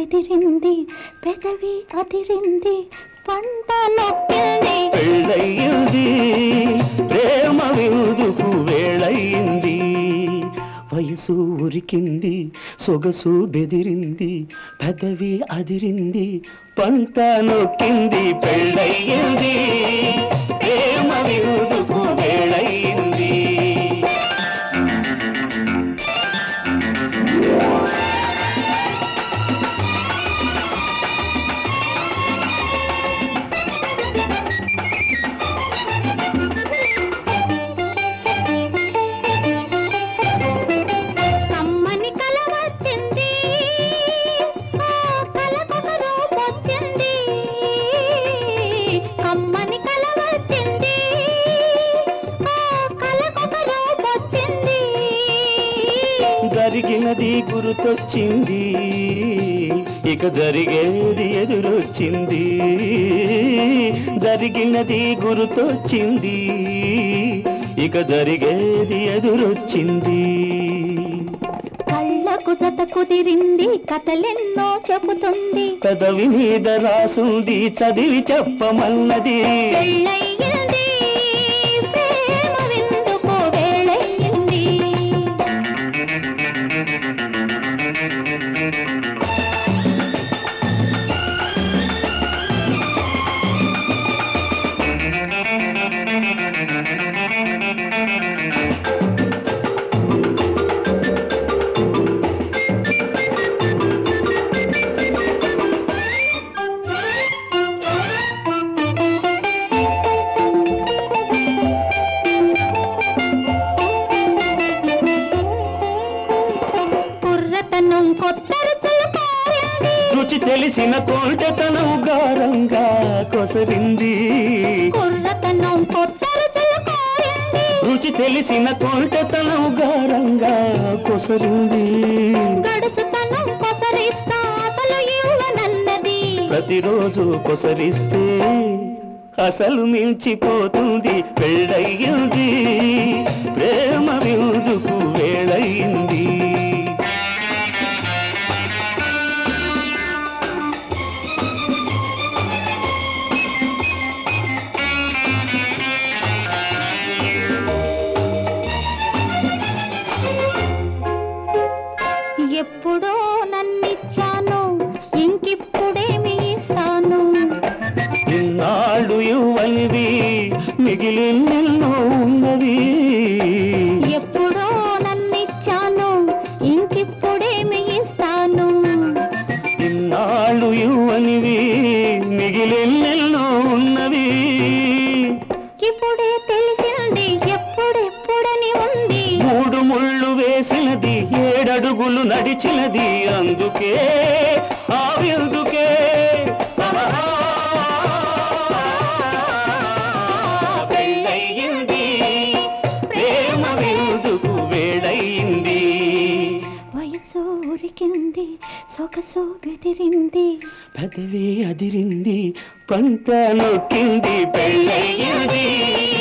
బెదిరింది పెదవి అదిరింది పంట నొక్కింది పెళ్ళయింది ప్రేమ విందుకు వేళయింది వయసు ఉరికింది సొగసు బెదిరింది పెదవి అదిరింది పంట నొక్కింది పెళ్ళయింది ప్రేమ విందుకు వేళయింది కమ్మని కల వచ్చింది ఆ కలకొక రూపొచ్చింది కమ్మని కల వచ్చింది ఆ కలకొక రూపొచ్చింది జరిగినది గుర్తొచ్చింది ఇక జరిగేది ఎదురొచ్చింది జరిగినది గుర్తొచ్చింది ఇక జరిగేది ఎదురొచ్చింది కళ్ళకు జత కుదిరింది కథలెన్నో చెబుతుంది పెదవి మీద రాసుంది చదివి చెప్పమన్నది పెళ్ళయ్యింది ప్రేమ విందుకు వేళయ్యింది కుర్రతనం కొత్త రుచులు కోరింది రుచి తెలిసిన కోటతనం గారంగా కొసరింది కుర్రతనం కొత్త రుచులు కోరింది రుచి తెలిసిన కోటతనం గారంగా కొసరింది గడుసుతనం కొసరిస్తా అసలు ఇవ్వనన్నది ప్రతిరోజు కొసరిస్తే అసలు మించిపోతుంది పెళ్ళయింది ప్రేమ విందుకు వేళయింది ఎప్పుడో నన్నిచ్చాను ఇంకిప్పుడేమి ఇస్తాను ఇన్నాళ్ళు ఇవ్వనివి మిగిలి నిన్ను ఉన్నది ఎప్పుడో నన్నిచ్చాను ఇంకిప్పుడేమి ఇస్తాను ఇన్నాళ్ళు ఇవ్వనివి మిగిలి నిన్ను ఉన్నవి ఇప్పుడే తెలిసింది ఎప్పుడెప్పుడని ఉంది మూడు ముళ్ళు వేసినది ఏడడుగులు నడిచినది అందుకే ఆ విందుకే ఆహా, పెళ్ళయింది ప్రేమ విందుకు వేళయింది వయసు ఉరికింది సొగసు బెదిరింది పెదవి అదిరింది పంట నొక్కింది పెళ్ళయింది